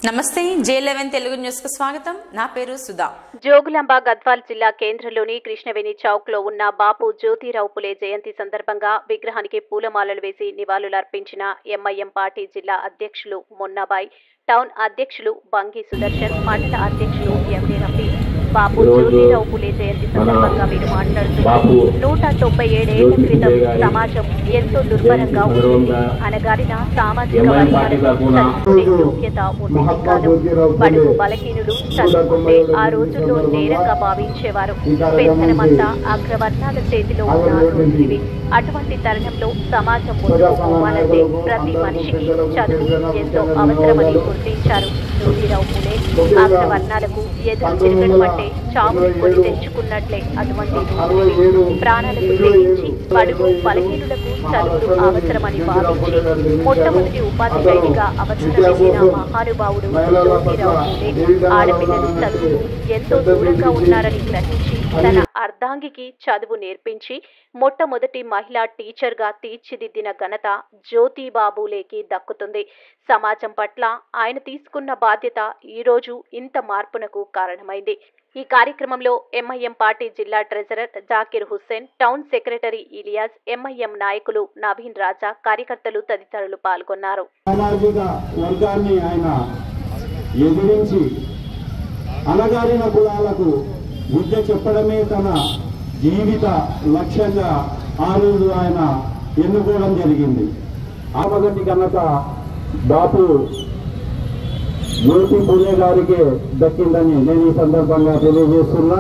నమస్తే జే eleven Telugu news కు స్వాగతం నా పేరు సుధా జోగులాంబ గద్వాల్ జిల్లా కేంద్రంలోని కృష్ణవేణి చౌక్ లో ఉన్న బాపు జ్యోతిరావు పులే జయంతి సందర్భంగా విగ్రహానికి పూలమాలలు వేసి నివాళులర్పించిన ఎంఐఎం పార్టీ జిల్లా అధ్యక్షులు మొన్నాబాయ్ టౌన్ అధ్యక్షులు బంగి సుదర్శన్ మండల అధ్యక్షులు ఎండి రఫీ బాపు ఈరోజు జ్యోతిరావు పులే జయంతి మన సందర్భంగా వీరు మాట్లాడుతూ బాపు నూట తొంభై ఏడేళ్ల జ్యోతి క్రితం పులే గారి సమాజం ఎంతో దుర్భరంగా జయంతి ఉండేది సందర్భంగా అనగారిన సామాజిక ఎంఐఎం పార్టీ వర్గాలకు తరఫున చదువుకునే యోగ్యత ఉండేది మహాత్మా కాదు జ్యోతిరావు పూలే బడుగు బలహీనుడు చదువుకుంటే ఆ రోజుల్లో నేరంగా భావించేవారు ఈ కార్యక్రమానికి పెత్తనమంతా అగ్రవర్ణాల చేతిలో ఉన్న రోజులివి అటువంటి తరుణంలో సమాజం ముందుకు పోవాలంటే ప్రతి మనిషికి చదువు ఎంతో అవసరమని గుర్తించారు జ్యోతిరావు పూలే అగ్రవర్ణాలకు ఎదురు తిరగడం అంటే చావుని కొని తెచ్చుకున్నట్లే అటువంటి రోజులు ప్రాణాలకు తెగించి బడుగు బలహీనులకు చదువులు అవసరమని భావించి మొట్టమొదటి ఉపాధ్యాయుడిగా అవసరమైన మహానుభావుడు జ్యోతిరావు పూలే ఆడపిల్లలు చదువు ఎంతో దూరంగా ఉన్నారని గ్రహించి తన అర్ధాంగికి చదువు నేర్పించి మొట్టమొదటి మహిళా టీచర్గా తీర్చిదిద్దిన ఘనత జ్యోతిబాబులేకి దక్కుతుంది సమాజం పట్ల ఆయన తీసుకున్న బాధ్యత ఈ రోజు ఇంత మార్పునకు కారణమైంది ఈ కార్యక్రమంలో ఎంఐఎం పార్టీ జిల్లా treasurer Zakir Hussain town secretary Ilyas MIM నాయకులు నవీన్ రాజా కార్యకర్తలు తదితరులు పాల్గొన్నారు సామాజిక వర్గాన్ని ఆయన ఎదిరించి అణగారిన కులాలకు విద్య చెప్పడమే తన జీవిత లక్ష్యంగా ఆ రోజు ఆయన ఎన్నుకోవడం జరిగింది ఆ మొదటి ఘనత బాపు జ్యోతి పూలే గారికి దక్కిందని నేను ఈ సందర్భంగా తెలియజేస్తున్నా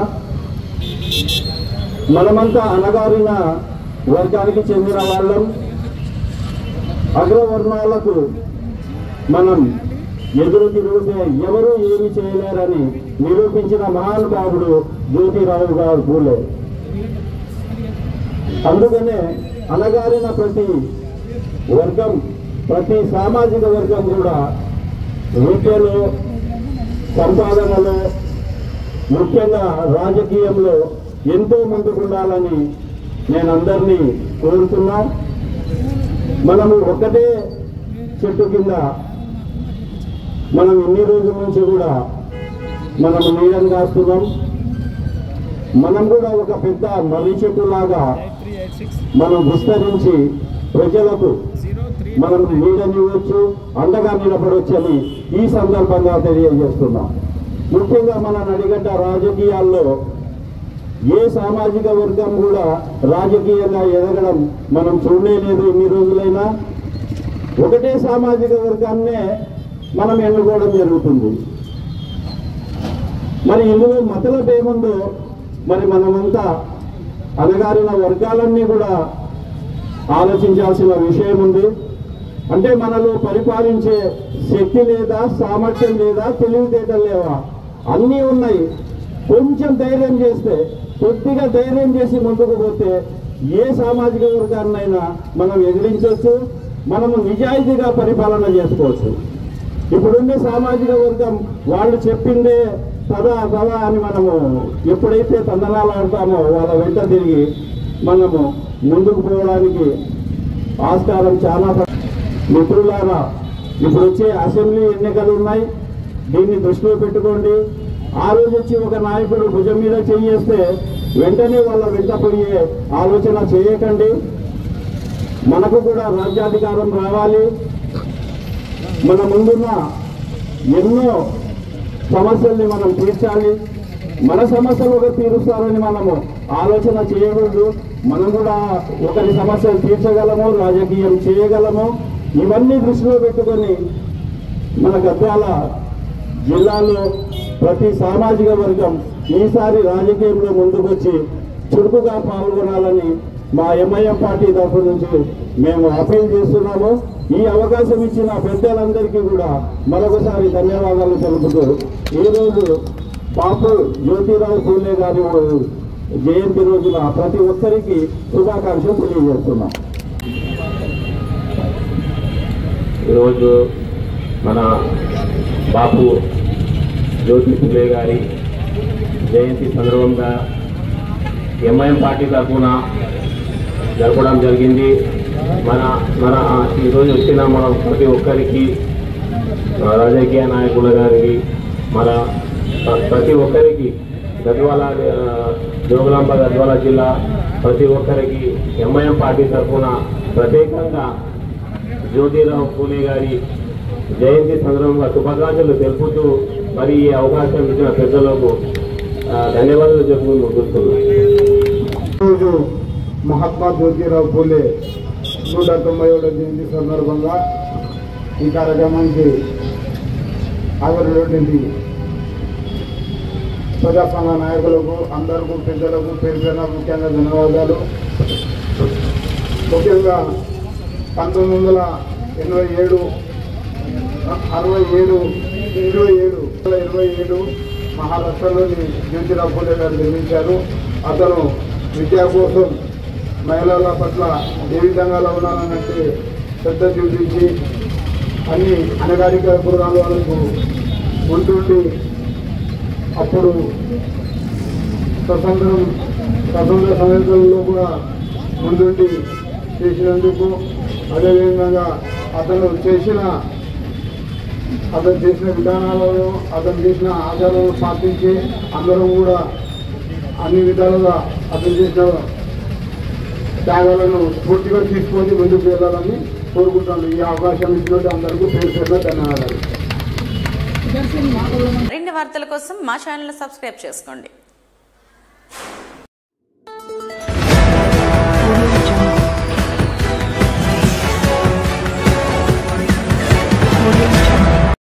మనమంతా అణగారిన వర్గానికి చెందిన వాళ్ళం అగ్రవర్ణాలకు మనం ఎదురు తిరిగితే ఎవరు ఏమి చేయలేరని నిరూపించిన మహానుభావుడు జ్యోతిరావు గారు పూలే అందుకనే అనగారిన ప్రతి వర్గం ప్రతి సామాజిక వర్గం కూడా విద్యలో సంపాదనలో ముఖ్యంగా రాజకీయంలో ఎంతో ముందుకుండాలని నేను అందరినీ కోరుతున్నా మనము ఒకటే చెట్టు కింద మనం ఇన్ని రోజుల నుంచి కూడా మనం నీడని కాస్తున్నాం మనం కూడా ఒక పెద్ద మర్రి చెట్టులాగా మనం విస్తరించి ప్రజలకు మనం నీడనివ్వచ్చు అండగా నిలబడవచ్చని ఈ సందర్భంగా తెలియజేస్తున్నాం ముఖ్యంగా మన నడిగడ్డ రాజకీయాల్లో ఏ సామాజిక వర్గం కూడా రాజకీయంగా ఎదగడం మనం చూడలేదు ఇన్ని రోజులైనా ఒకటే సామాజిక వర్గాన్నే మనం ఎన్నుకోవడం జరుగుతుంది మరి ఇందులో మతలబ్ ఏముందో మరి మనమంతా అనగారిన వర్గాలన్నీ కూడా ఆలోచించాల్సిన విషయం ఉంది అంటే మనలో పరిపాలించే శక్తి లేదా సామర్థ్యం లేదా తెలివితేటలు లేవా అన్నీ ఉన్నాయి కొంచెం ధైర్యం చేస్తే కొద్దిగా ధైర్యం చేసి ముందుకు పోతే ఏ సామాజిక వర్గాన్నైనా మనం ఎదిరించవచ్చు మనము నిజాయితీగా పరిపాలన చేసుకోవచ్చు ఇప్పుడున్న సామాజిక వర్గం వాళ్ళు చెప్పిందే పదా పదా అని మనము ఎప్పుడైతే తందనాలు ఆడతామో వాళ్ళ వెంట తిరిగి మనము ముందుకు పోవడానికి ఆస్కారం చాలా ప- మిత్రులారా ఇప్పుడు వచ్చే అసెంబ్లీ ఎన్నికలు ఉన్నాయి దీన్ని దృష్టిలో పెట్టుకోండి ఆ రోజు వచ్చి ఒక నాయకుడు భుజం మీద చేయేస్తే వెంటనే వాళ్ళ వెంట పోయే ఆలోచన చేయకండి మనకు కూడా రాజ్యాధికారం రావాలి మన ముందున్న ఎన్నో సమస్యల్ని మనం తీర్చాలి మన సమస్యలు ఒకరు తీరుస్తారని మనము ఆలోచన చేయకూడదు మనం కూడా ఒకరి సమస్యలు తీర్చగలము రాజకీయం చేయగలము ఇవన్నీ దృష్టిలో పెట్టుకొని మన గద్వాల జిల్లాలో ప్రతి సామాజిక వర్గం ఈసారి రాజకీయంలో ముందుకొచ్చి చురుకుగా పాల్గొనాలని మా ఎంఐఎం పార్టీ తరఫు నుంచి మేము అపీల్ చేస్తున్నాము ఈ అవకాశం ఇచ్చిన పెద్దలందరికీ కూడా మరొకసారి ధన్యవాదాలు తెలుపుతూ ఈరోజు పాపు జ్యోతిరావు పూలే గారి జయంతి రోజున ప్రతి ఒక్కరికి శుభాకాంక్షలు తెలియజేస్తున్నాం ఈరోజు మన బాపు జ్యోతి పులే గారి జయంతి సందర్భంగా ఎంఐఎం పార్టీ తరఫున జరపడం జరిగింది మన మన ఈరోజు వచ్చిన మన ప్రతి ఒక్కరికి ఆ, రాజకీయ నాయకుల గారికి మన ప్ర- ప్రతి ఒక్కరికి గద్వాల ఆ, జోగులాంబ గద్వాల జిల్లా ప్రతి ఒక్కరికి ఎంఐఎం పార్టీ తరఫున ప్రత్యేకంగా జ్యోతిరావు పూలే గారి జయంతి సందర్భంగా శుభాకాంక్షలు తెలుపుతూ మరి ఈ అవకాశం ఇచ్చిన పెద్దలకు ఆ, ధన్యవాదాలు చెప్పుకుని ముగిస్తున్నాను ఈరోజు మహాత్మా జ్యోతిరావు పూలే నూట తొంభై ఏడవ జయంతి సందర్భంగా ఈ కార్యక్రమానికి హాజరైనటువంటి ప్రజా సంఘ నాయకులకు అందరికీ పెద్దలకు పేరు పేరున ముఖ్యంగా ధన్యవాదాలు ముఖ్యంగా పంతొమ్మిది వందల ఎనభై ఏడు అరవై ఏడు ఇరవై ఏడు ఇరవై ఏడు మహారాష్ట్రలోని జ్యోతిరావు పూలే గారు నిర్మించారు అతను విద్యా కోసం మహిళల పట్ల ఏ విధంగా ఉండాలన్నట్టు శ్రద్ధ చూపించి అన్ని అనగారిక కుర్రాల వాళ్ళకు ఉంటుండి అప్పుడు స్వతంత్రం స్వతంత్ర సమయంలో కూడా ముందుండి చేసినందుకు అదేవిధంగా అతను చేసిన అతను చేసిన విధానాలను అతను చేసిన ఆచారాలను పాటించి అందరం కూడా అన్ని విధాలుగా అతను చేసిన త్యాగాలను పూర్తిగా తీసుకొని ముందుకు వెళ్ళాలని కోరుకుంటాను ఈ అవకాశం ఇచ్చినట్టు అందరికీ పేరు పేరున ధన్యవాదాలు మరిన్ని వార్తల కోసం మా ఛానల్ సబ్స్క్రైబ్ చేసుకోండి